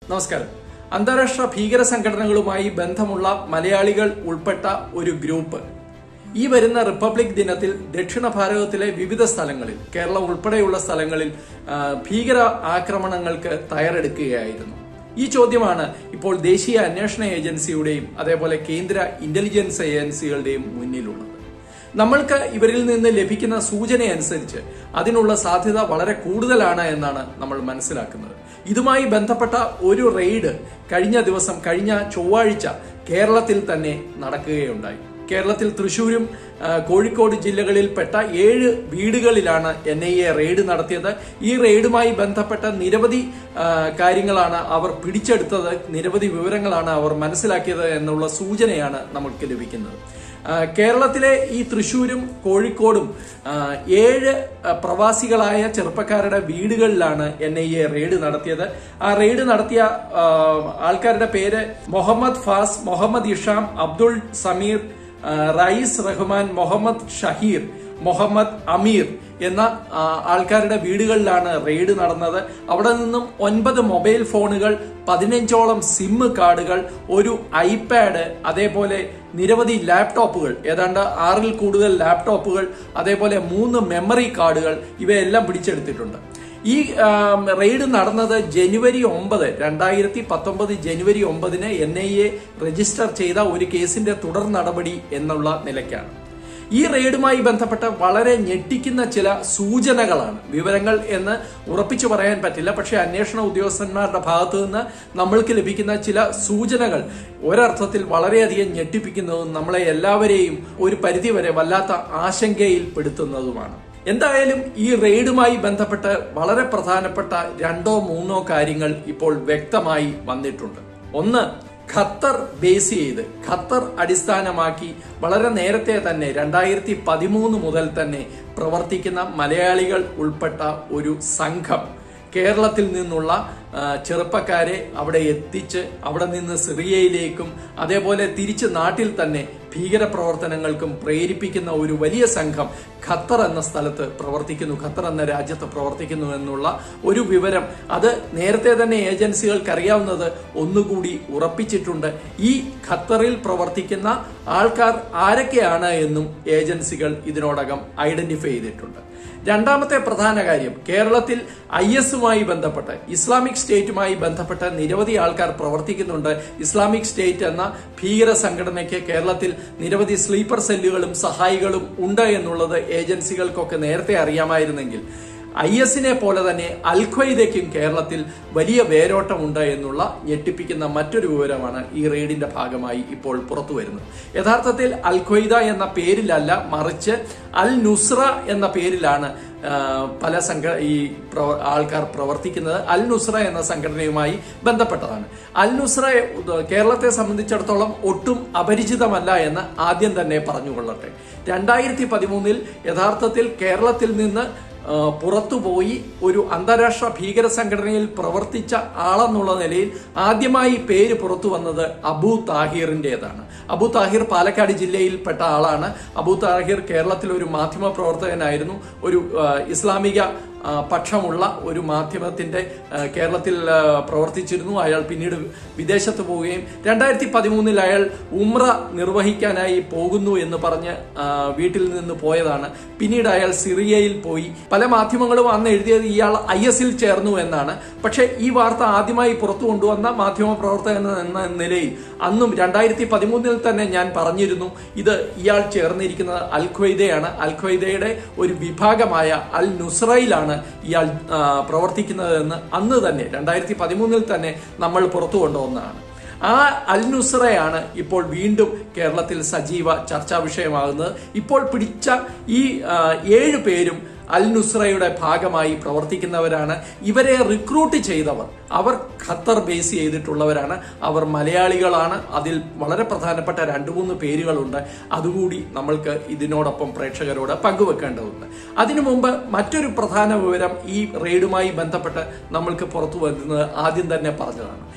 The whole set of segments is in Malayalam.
നമസ്കാരം അന്താരാഷ്ട്ര ഭീകര സംഘടനകളുമായി ബന്ധമുള്ള മലയാളികൾ ഉൾപ്പെട്ട ഒരു ഗ്രൂപ്പ് ഈ വരുന്ന റിപ്പബ്ലിക് ദിനത്തിൽ ദക്ഷിണ ഭാരതത്തിലെ വിവിധ സ്ഥലങ്ങളിൽ കേരളം ഉൾപ്പെടെയുള്ള സ്ഥലങ്ങളിൽ ആ, ഭീകര ആക്രമണങ്ങൾക്ക് തയ്യാറെടുക്കുകയായിരുന്നു ഈ ചോദ്യമാണ് ഇപ്പോൾ ദേശീയ അന്വേഷണ ഏജൻസിയുടെയും അതേപോലെ കേന്ദ്ര ഇന്റലിജൻസ് ഏജൻസികളുടെയും മുന്നിലുള്ളത് നമ്മൾക്ക് ഇവരിൽ നിന്ന് ലഭിക്കുന്ന സൂചനയനുസരിച്ച് അതിനുള്ള സാധ്യത വളരെ കൂടുതലാണ് എന്നാണ് നമ്മൾ മനസ്സിലാക്കുന്നത് ഇതുമായി ബന്ധപ്പെട്ട ഒരു റെയ്ഡ് കഴിഞ്ഞ ദിവസം കഴിഞ്ഞ ചൊവ്വാഴ്ച കേരളത്തിൽ തന്നെ നടക്കുകയുണ്ടായി കേരളത്തിൽ തൃശൂരും ആ, കോഴിക്കോട് ജില്ലകളിൽപ്പെട്ട ഏഴ് വീടുകളിലാണ് എൻ ഐ എ റെയ്ഡ് നടത്തിയത് ഈ റെയ്ഡുമായി ബന്ധപ്പെട്ട നിരവധി ആ, കാര്യങ്ങളാണ് അവർ പിടിച്ചെടുത്തത് നിരവധി വിവരങ്ങളാണ് അവർ മനസ്സിലാക്കിയത് എന്നുള്ള സൂചനയാണ് നമുക്ക് ലഭിക്കുന്നത് ആ, കേരളത്തിലെ ഈ തൃശൂരും കോഴിക്കോടും ആ, ഏഴ് ആ, പ്രവാസികളായ ചെറുപ്പക്കാരുടെ വീടുകളിലാണ് എൻ ഐ എ റെയ്ഡ് നടത്തിയത് ആ റെയ്ഡ് നടത്തിയ ആ, ആൾക്കാരുടെ പേര് മുഹമ്മദ് ഫാസ് മുഹമ്മദ് ഇഷാം അബ്ദുൾ സമീർ ആ, റയീസ് റഹ്മാൻ മുഹമ്മദ് ഷഹീർ മുഹമ്മദ് അമീർ എന്ന ആ, ആൾക്കാരുടെ വീടുകളിലാണ് റെയ്ഡ് നടന്നത് അവിടെ നിന്നും ഒൻപത് മൊബൈൽ ഫോണുകൾ പതിനഞ്ചോളം സിം കാർഡുകൾ ഒരു ഐപാഡ് അതേപോലെ നിരവധി ലാപ്ടോപ്പുകൾ ഏതാണ്ട് ആറിൽ കൂടുതൽ ലാപ്ടോപ്പുകൾ അതേപോലെ മൂന്ന് മെമ്മറി കാർഡുകൾ ഇവയെല്ലാം പിടിച്ചെടുത്തിട്ടുണ്ട് ഈ ആം, റെയ്ഡ് നടന്നത് ജനുവരി ഒമ്പത് രണ്ടായിരത്തി പത്തൊമ്പത് ജനുവരി ഒമ്പതിന് എൻ ഐ എ രജിസ്റ്റർ ചെയ്ത ഒരു കേസിന്റെ തുടർ നടപടി എന്നുള്ള നിലയ്ക്കാണ് ഈ റെയ്ഡുമായി ബന്ധപ്പെട്ട വളരെ ഞെട്ടിക്കുന്ന ചില സൂചനകളാണ് വിവരങ്ങൾ എന്ന് ഉറപ്പിച്ചു പറയാൻ പറ്റില്ല പക്ഷേ അന്വേഷണ ഉദ്യോഗസ്ഥന്മാരുടെ ഭാഗത്തു നിന്ന് നമ്മൾക്ക് ലഭിക്കുന്ന ചില സൂചനകൾ ഒരർത്ഥത്തിൽ വളരെയധികം ഞെട്ടിപ്പിക്കുന്നതും നമ്മളെ എല്ലാവരെയും ഒരു പരിധിവരെ വല്ലാത്ത ആശങ്കയിൽപ്പെടുത്തുന്നതുമാണ് എന്തായാലും ഈ റെയ്ഡുമായി ബന്ധപ്പെട്ട് വളരെ പ്രധാനപ്പെട്ട രണ്ടോ മൂന്നോ കാര്യങ്ങൾ ഇപ്പോൾ വ്യക്തമായി വന്നിട്ടുണ്ട് ഒന്ന് ഖത്തർ ബേസ് ചെയ്ത് ഖത്തർ അടിസ്ഥാനമാക്കി വളരെ നേരത്തെ തന്നെ രണ്ടായിരത്തി പതിമൂന്ന് മുതൽ തന്നെ പ്രവർത്തിക്കുന്ന മലയാളികൾ ഉൾപ്പെട്ട ഒരു സംഘം കേരളത്തിൽ നിന്നുള്ള ആ, ചെറുപ്പക്കാരെ അവിടെ എത്തിച്ച് അവിടെ നിന്ന് സിറിയയിലേക്കും അതേപോലെ തിരിച്ച് നാട്ടിൽ തന്നെ ഭീകര പ്രവർത്തനങ്ങൾക്കും പ്രേരിപ്പിക്കുന്ന ഒരു വലിയ സംഘം ഖത്തർ എന്ന സ്ഥലത്ത് പ്രവർത്തിക്കുന്നു ഖത്തർ എന്ന രാജ്യത്ത് പ്രവർത്തിക്കുന്നു എന്നുള്ള ഒരു വിവരം അത് നേരത്തെ തന്നെ ഏജൻസികൾക്ക് അറിയാവുന്നത് ഒന്നുകൂടി ഉറപ്പിച്ചിട്ടുണ്ട് ഈ ഖത്തറിൽ പ്രവർത്തിക്കുന്ന ആൾക്കാർ ആരൊക്കെയാണ് എന്നും ഏജൻസികൾ ഇതിനോടകം ഐഡന്റിഫൈ ചെയ്തിട്ടുണ്ട് രണ്ടാമത്തെ പ്രധാന കാര്യം കേരളത്തിൽ ഐ എസുമായി ബന്ധപ്പെട്ട് ഇസ്ലാമിക് സ്റ്റേറ്റുമായി ബന്ധപ്പെട്ട് നിരവധി ആൾക്കാർ പ്രവർത്തിക്കുന്നുണ്ട് ഇസ്ലാമിക് സ്റ്റേറ്റ് എന്ന ഭീകര സംഘടനയ്ക്ക് കേരളത്തിൽ നിരവധി സ്ലീപ്പർ സെല്ലുകളും സഹായികളും ഉണ്ട് എന്നുള്ളത് ഏജൻസികൾക്കൊക്കെ നേരത്തെ അറിയാമായിരുന്നെങ്കിൽ ഐ എസിനെ പോലെ തന്നെ അൽ ഖ്വയ്ദയ്ക്കും കേരളത്തിൽ വലിയ വേരോട്ടമുണ്ട് എന്നുള്ള ഞെട്ടിപ്പിക്കുന്ന മറ്റൊരു വിവരമാണ് ഈ റെയ്ഡിന്റെ ഭാഗമായി ഇപ്പോൾ പുറത്തു വരുന്നത് യഥാർത്ഥത്തിൽ അൽ ഖ്വയ്ദ എന്ന പേരിലല്ല മറിച്ച് അൽ നുസ്ര എന്ന പേരിലാണ് ആ, പല സംഘ ഈ പ്രവ- ആൾക്കാർ പ്രവർത്തിക്കുന്നത് അൽ നുസ്ര എന്ന സംഘടനയുമായി ബന്ധപ്പെട്ടതാണ് അൽ നുസ്ര കേരളത്തെ സംബന്ധിച്ചിടത്തോളം ഒട്ടും അപരിചിതമല്ല എന്ന് ആദ്യം തന്നെ പറഞ്ഞുകൊള്ളട്ടെ രണ്ടായിരത്തി പതിമൂന്നിൽ യഥാർത്ഥത്തിൽ കേരളത്തിൽ നിന്ന് ആ, പുറത്തുപോയി ഒരു അന്താരാഷ്ട്ര ഭീകര സംഘടനയിൽ പ്രവർത്തിച്ച ആളെന്നുള്ള നിലയിൽ ആദ്യമായി പേര് പുറത്തു വന്നത് അബു താഹിറിൻ്റെതാണ് അബു താഹിർ പാലക്കാട് ജില്ലയിൽപ്പെട്ട ആളാണ് അബു താഹിർ കേരളത്തിൽ ഒരു മാധ്യമ പ്രവർത്തകനായിരുന്നു ഒരു ആ, ഇസ്ലാമിക ആ, പക്ഷമുള്ള ഒരു മാധ്യമത്തിന്റെ ആ, കേരളത്തിൽ ആ, പ്രവർത്തിച്ചിരുന്നു അയാൾ പിന്നീട് വിദേശത്ത് പോവുകയും രണ്ടായിരത്തി പതിമൂന്നിൽ അയാൾ ഉമ്ര നിർവഹിക്കാനായി പോകുന്നു എന്ന് പറഞ്ഞ് ആ, വീട്ടിൽ നിന്ന് പോയതാണ് പിന്നീട് അയാൾ സിറിയയിൽ പോയി പല മാധ്യമങ്ങളും അന്ന് എഴുതിയത് ഇയാൾ ഐ എസിൽ ചേർന്നു എന്നാണ് പക്ഷേ ഈ വാർത്ത ആദ്യമായി പുറത്തു കൊണ്ടുവന്ന മാധ്യമ പ്രവർത്തകൻ എന്ന നിലയിൽ അന്നും രണ്ടായിരത്തി പതിമൂന്നിൽ തന്നെ ഞാൻ പറഞ്ഞിരുന്നു ഇത് ഇയാൾ ചേർന്നിരിക്കുന്നത് അൽ ഖ്വയ്ദയാണ് അൽ ഖ്വയ്ദയുടെ ഒരു വിഭാഗമായ അൽ നുസ്രയിലാണ് ഇയാൾ ആ, പ്രവർത്തിക്കുന്നതെന്ന് അന്ന് തന്നെ രണ്ടായിരത്തി പതിമൂന്നിൽ തന്നെ നമ്മൾ പുറത്തു കൊണ്ടുവന്നതാണ് ആ അൽ നുസ്രയാണ് ഇപ്പോൾ വീണ്ടും കേരളത്തിൽ സജീവ ചർച്ചാ വിഷയമാകുന്നത് ഇപ്പോൾ പിടിച്ച ഈ ആ, ഏഴ് പേരും അൽ നുസ്രയുടെ ഭാഗമായി പ്രവർത്തിക്കുന്നവരാണ് ഇവരെ റിക്രൂട്ട് ചെയ്തവർ അവർ ഖത്തർ ബേസ് ചെയ്തിട്ടുള്ളവരാണ് അവർ മലയാളികളാണ് അതിൽ വളരെ പ്രധാനപ്പെട്ട രണ്ട് മൂന്ന് പേരുകളുണ്ട് അതുകൂടി നമ്മൾക്ക് ഇതിനോടൊപ്പം പ്രേക്ഷകരോട് പങ്കുവെക്കേണ്ടതുണ്ട് അതിനു മുമ്പ് മറ്റൊരു പ്രധാന വിവരം ഈ റെയ്ഡുമായി ബന്ധപ്പെട്ട് നമ്മൾക്ക് പുറത്തു വരുന്നത് ആദ്യം തന്നെ പറഞ്ഞതാണ്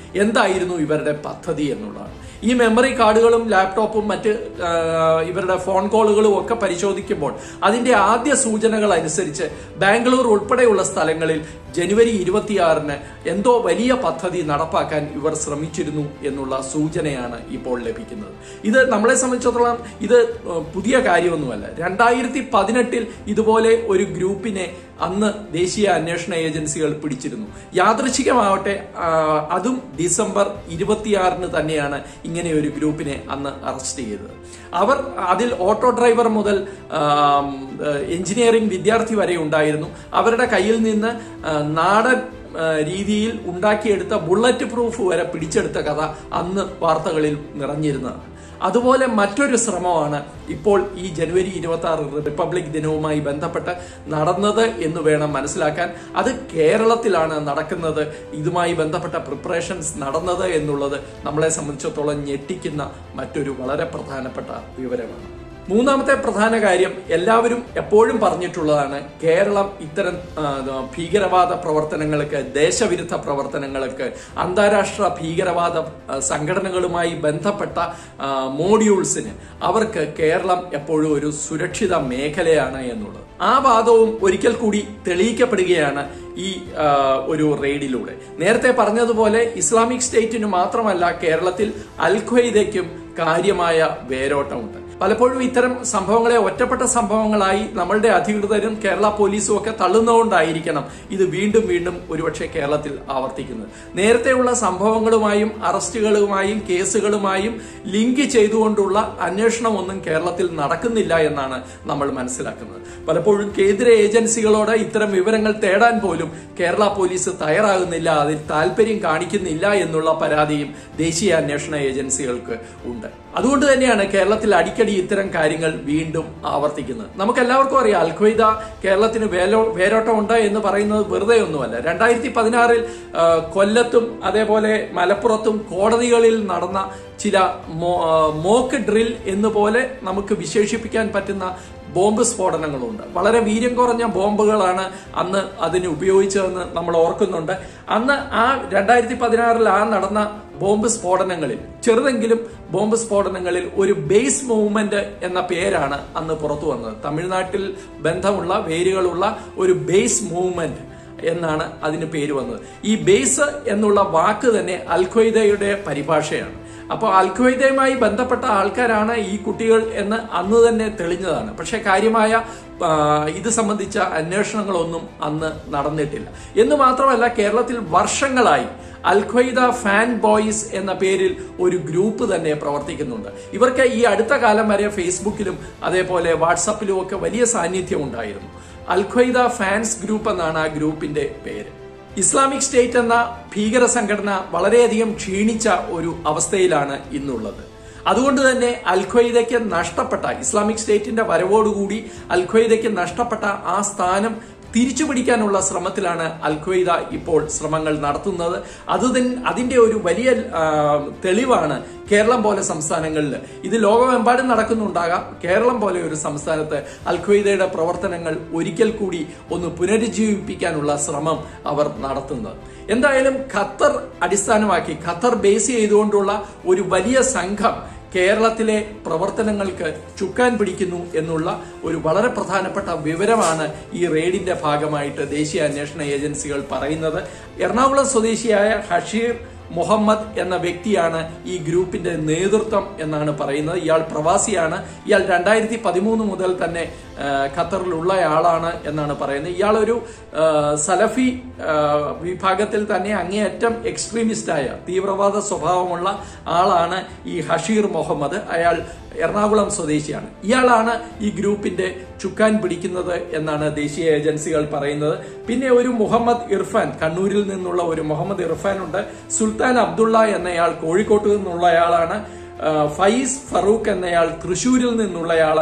എന്തായിരുന്നു ഇവരുടെ പദ്ധതി എന്നുള്ളതാണ് ഈ മെമ്മറി കാർഡുകളും ലാപ്ടോപ്പും മറ്റ് ആ, ഇവരുടെ ഫോൺ കോളുകളും ഒക്കെ പരിശോധിക്കുമ്പോൾ അതിന്റെ ആദ്യ സൂചനകൾ അനുസരിച്ച് ബാംഗ്ലൂർ ഉൾപ്പെടെയുള്ള സ്ഥലങ്ങളിൽ ജനുവരി ഇരുപത്തിയാറിന് എന്തോ വലിയ പദ്ധതി നടപ്പാക്കാൻ ഇവർ ശ്രമിച്ചിരുന്നു എന്നുള്ള സൂചനയാണ് ഇപ്പോൾ ലഭിക്കുന്നത് ഇത് നമ്മളെ സംബന്ധിച്ചിടത്തോളം ഇത് ഏഹ്, പുതിയ കാര്യമൊന്നുമല്ല രണ്ടായിരത്തി പതിനെട്ടിൽ ഇതുപോലെ ഒരു ഗ്രൂപ്പിനെ അന്ന് ദേശീയ അന്വേഷണ ഏജൻസികൾ പിടിച്ചിരുന്നു യാദൃച്ഛികമാവട്ടെ ആ, അതും ഡിസംബർ ഇരുപത്തിയാറിന് തന്നെയാണ് ഇങ്ങനെ ഒരു ഗ്രൂപ്പിനെ അന്ന് അറസ്റ്റ് ചെയ്തത് അവർ അതിൽ ഓട്ടോ ഡ്രൈവർ മുതൽ ആം, ഏഹ്, എഞ്ചിനീയറിംഗ് വിദ്യാർത്ഥി വരെ ഉണ്ടായിരുന്നു അവരുടെ കയ്യിൽ നിന്ന് ആ, നാടൻ ആ, രീതിയിൽ ഉണ്ടാക്കിയെടുത്ത ബുള്ളറ്റ് പ്രൂഫ് വരെ പിടിച്ചെടുത്ത കഥ അന്ന് വാർത്തകളിൽ നിറഞ്ഞിരുന്നതാണ് അതുപോലെ മറ്റൊരു ശ്രമമാണ് ഇപ്പോൾ ഈ ജനുവരി ഇരുപത്തി ആറ് റിപ്പബ്ലിക് ദിനവുമായി ബന്ധപ്പെട്ട് നടന്നത് എന്ന് വേണം മനസ്സിലാക്കാൻ അത് കേരളത്തിലാണ് നടക്കുന്നത് ഇതുമായി ബന്ധപ്പെട്ട പ്രിപ്പറേഷൻസ് നടന്നത് എന്നുള്ളത് നമ്മളെ സംബന്ധിച്ചിടത്തോളം ഞെട്ടിക്കുന്ന മറ്റൊരു വളരെ പ്രധാനപ്പെട്ട വിവരമാണ് മൂന്നാമത്തെ പ്രധാന കാര്യം എല്ലാവരും എപ്പോഴും പറഞ്ഞിട്ടുള്ളതാണ് കേരളം ഇത്തരം ആ, ഭീകരവാദ പ്രവർത്തനങ്ങൾക്ക് ദേശവിരുദ്ധ പ്രവർത്തനങ്ങൾക്ക് അന്താരാഷ്ട്ര ഭീകരവാദ ആ, സംഘടനകളുമായി ബന്ധപ്പെട്ട ആ, മോഡ്യൂൾസിന് അവർക്ക് കേരളം എപ്പോഴും ഒരു സുരക്ഷിത മേഖലയാണ് എന്നുള്ളത് ആ വാദവും ഒരിക്കൽ കൂടി തെളിയിക്കപ്പെടുകയാണ് ഈ ആ, ഒരു റെയ്ഡിലൂടെ നേരത്തെ പറഞ്ഞതുപോലെ ഇസ്ലാമിക് സ്റ്റേറ്റിന് മാത്രമല്ല കേരളത്തിൽ അൽഖ്വയ്ദയ്ക്കും കാര്യമായ വേരോട്ടമുണ്ട് പലപ്പോഴും ഇത്തരം സംഭവങ്ങളെ ഒറ്റപ്പെട്ട സംഭവങ്ങളായി നമ്മളുടെ അധികൃതരും കേരള പോലീസും ഒക്കെ തള്ളുന്നതുകൊണ്ടായിരിക്കണം ഇത് വീണ്ടും വീണ്ടും ഒരുപക്ഷെ കേരളത്തിൽ ആവർത്തിക്കുന്നത് നേരത്തെയുള്ള സംഭവങ്ങളുമായും അറസ്റ്റുകളുമായും കേസുകളുമായും ലിങ്ക് ചെയ്തുകൊണ്ടുള്ള അന്വേഷണമൊന്നും കേരളത്തിൽ നടക്കുന്നില്ല എന്നാണ് നമ്മൾ മനസ്സിലാക്കുന്നത് പലപ്പോഴും കേന്ദ്ര ഏജൻസികളോട് ഇത്തരം വിവരങ്ങൾ തേടാൻ പോലും കേരള പോലീസ് തയ്യാറാകുന്നില്ല അതിൽ താല്പര്യം കാണിക്കുന്നില്ല എന്നുള്ള പരാതിയും ദേശീയ അന്വേഷണ ഏജൻസികൾക്ക് ഉണ്ട് അതുകൊണ്ട് തന്നെയാണ് കേരളത്തിൽ അടിക്കടി ഇത്തരം കാര്യങ്ങൾ വീണ്ടും ആവർത്തിക്കുന്നത് നമുക്ക് എല്ലാവർക്കും അറിയാം അൽഖ്വയ്ദ കേരളത്തിന് വേലോ വേരോട്ടം ഉണ്ട് എന്ന് പറയുന്നത് വെറുതെ ഒന്നുമല്ല രണ്ടായിരത്തി പതിനാറിൽ കൊല്ലത്തും അതേപോലെ മലപ്പുറത്തും കോടതികളിൽ നടന്ന ചില മോ- ആ, മോക്ക് ഡ്രിൽ എന്നുപോലെ നമുക്ക് വിശേഷിപ്പിക്കാൻ പറ്റുന്ന ബോംബ് സ്ഫോടനങ്ങളുണ്ട് വളരെ വീര്യം കുറഞ്ഞ ബോംബുകളാണ് അന്ന് അതിന് ഉപയോഗിച്ചതെന്ന് നമ്മൾ ഓർക്കുന്നുണ്ട് അന്ന് ആ രണ്ടായിരത്തി പതിനാറിൽ ആ നടന്ന ബോംബ് സ്ഫോടനങ്ങളിൽ ചെറുതെങ്കിലും ബോംബ് സ്ഫോടനങ്ങളിൽ ഒരു ബേസ് മൂവ്മെന്റ് എന്ന പേരാണ് അന്ന് പുറത്തു വന്നത് തമിഴ്നാട്ടിൽ ബന്ധമുള്ള വേരുകളുള്ള ഒരു ബേസ് മൂവ്മെന്റ് എന്നാണ് അതിന് പേര് വന്നത് ഈ ബേസ് എന്നുള്ള വാക്ക് തന്നെ അൽഖ്വയ്ദയുടെ പരിഭാഷയാണ് അപ്പോൾ അൽഖ്വയ്ദയുമായി ബന്ധപ്പെട്ട ആൾക്കാരാണ് ഈ കുട്ടികൾ എന്ന് അന്ന് തന്നെ തെളിഞ്ഞതാണ് പക്ഷെ കാര്യമായ ആ, ഇത് സംബന്ധിച്ച അന്വേഷണങ്ങളൊന്നും അന്ന് നടന്നിട്ടില്ല എന്ന് മാത്രമല്ല കേരളത്തിൽ വർഷങ്ങളായി അൽഖ്വയ്ദ ഫാൻ ബോയ്സ് എന്ന പേരിൽ ഒരു ഗ്രൂപ്പ് തന്നെ പ്രവർത്തിക്കുന്നുണ്ട് ഇവർക്ക് ഈ അടുത്ത കാലം വരെ ഫേസ്ബുക്കിലും അതേപോലെ വാട്സപ്പിലും ഒക്കെ വലിയ സാന്നിധ്യം ഉണ്ടായിരുന്നു അൽഖ്വയ്ദ ഫാൻസ് ഗ്രൂപ്പ് എന്നാണ് ആ ഗ്രൂപ്പിന്റെ പേര് ഇസ്ലാമിക് സ്റ്റേറ്റ് എന്ന ഭീകര സംഘടന വളരെയധികം ക്ഷീണിച്ച ഒരു അവസ്ഥയിലാണ് ഇന്നുള്ളത് അതുകൊണ്ട് തന്നെ അൽഖ്വയ്ദയ്ക്ക് നഷ്ടപ്പെട്ട ഇസ്ലാമിക് സ്റ്റേറ്റിന്റെ വരവോടുകൂടി അൽഖ്വയ്ദയ്ക്ക് നഷ്ടപ്പെട്ട ആ സ്ഥാനം തിരിച്ചു പിടിക്കാനുള്ള ശ്രമത്തിലാണ് അൽഖ്വയ്ദ ഇപ്പോൾ ശ്രമങ്ങൾ നടത്തുന്നത് അത് തൻ- അതിന്റെ ഒരു വലിയ ആ, തെളിവാണ് കേരളം പോലെ സംസ്ഥാനങ്ങളിൽ ഇത് ലോകമെമ്പാടും നടക്കുന്നുണ്ടാകാം കേരളം പോലെ ഒരു സംസ്ഥാനത്ത് അൽഖ്വയ്ദയുടെ പ്രവർത്തനങ്ങൾ ഒരിക്കൽ കൂടി ഒന്ന് പുനരുജ്ജീവിപ്പിക്കാനുള്ള ശ്രമം അവർ നടത്തുന്നത് എന്തായാലും ഖത്തർ അടിസ്ഥാനമാക്കി ഖത്തർ ബേസ് ചെയ്തുകൊണ്ടുള്ള ഒരു വലിയ സംഘം കേരളത്തിലെ പ്രവർത്തനങ്ങൾക്ക് ചുക്കാൻ പിടിക്കുന്നു എന്നുള്ള ഒരു വളരെ പ്രധാനപ്പെട്ട വിവരമാണ് ഈ റെയ്ഡിന്റെ ഭാഗമായിട്ട് ദേശീയ അന്വേഷണ ഏജൻസികൾ പറയുന്നത് എറണാകുളം സ്വദേശിയായ ഹഷീർ മുഹമ്മദ് എന്ന വ്യക്തിയാണ് ഈ ഗ്രൂപ്പിന്റെ നേതൃത്വം എന്നാണ് പറയുന്നത് ഇയാൾ പ്രവാസിയാണ് ഇയാൾ രണ്ടായിരത്തി പതിമൂന്ന് മുതൽ തന്നെ ആ, ഖത്തറിലുള്ള ആളാണ് എന്നാണ് പറയുന്നത് ഇയാളൊരു ആ, സലഫി ആ, വിഭാഗത്തിൽ തന്നെ അങ്ങേയറ്റം എക്സ്ട്രീമിസ്റ്റായ തീവ്രവാദ സ്വഭാവമുള്ള ആളാണ് ഈ ഹഷീർ മുഹമ്മദ് അയാൾ എറണാകുളം സ്വദേശിയാണ് ഇയാളാണ് ഈ ഗ്രൂപ്പിന്റെ ചുക്കാൻ പിടിക്കുന്നത് എന്നാണ് ദേശീയ ഏജൻസികൾ പറയുന്നത് പിന്നെ ഒരു മുഹമ്മദ് ഇർഫാൻ കണ്ണൂരിൽ നിന്നുള്ള ഒരു മുഹമ്മദ് ഇർഫാൻ ഉണ്ട് സുൽത്താൻ അബ്ദുള്ള എന്നയാൾ കോഴിക്കോട്ട് നിന്നുള്ളയാളാണ് ആ, ഫൈസ് ഫറൂഖ് എന്നയാൾ തൃശൂരിൽ നിന്നുള്ളയാളാണ്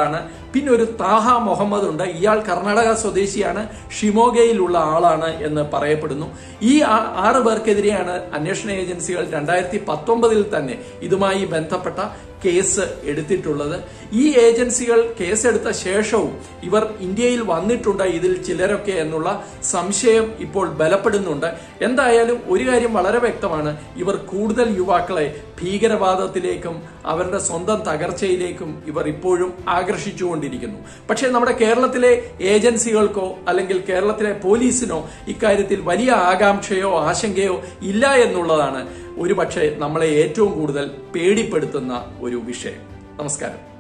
പിന്നെ ഒരു താഹ മുഹമ്മദ് ഉണ്ട് ഇയാൾ കർണാടക സ്വദേശിയാണ് ഷിമോഗയിലുള്ള ആളാണ് എന്ന് പറയപ്പെടുന്നു ഈ ആ- ആറ് പേർക്കെതിരെയാണ് അന്വേഷണ ഏജൻസികൾ രണ്ടായിരത്തി പത്തൊമ്പതിൽ തന്നെ ഇതുമായി ബന്ധപ്പെട്ട കേസ് എടുത്തിട്ടുള്ളത് ഈ ഏജൻസികൾ കേസെടുത്ത ശേഷവും ഇവർ ഇന്ത്യയിൽ വന്നിട്ടുണ്ട് ഇതിൽ ചിലരൊക്കെ എന്നുള്ള സംശയം ഇപ്പോൾ ബലപ്പെടുന്നുണ്ട് എന്തായാലും ഒരു കാര്യം വളരെ വ്യക്തമാണ് ഇവർ കൂടുതൽ യുവാക്കളെ ഭീകരവാദത്തിലേക്കും അവരുടെ സ്വന്തം തകർച്ചയിലേക്കും ഇവർ ഇപ്പോഴും ആകർഷിച്ചുകൊണ്ടിരിക്കുന്നു പക്ഷേ നമ്മുടെ കേരളത്തിലെ ഏജൻസികൾക്കോ അല്ലെങ്കിൽ കേരളത്തിലെ പോലീസിനോ ഇക്കാര്യത്തിൽ വലിയ ആകാംക്ഷയോ ആശങ്കയോ ഇല്ല എന്നുള്ളതാണ് ഒരുപക്ഷെ നമ്മളെ ഏറ്റവും കൂടുതൽ പേടിപ്പെടുത്തുന്ന ഒരു വിഷയം നമസ്കാരം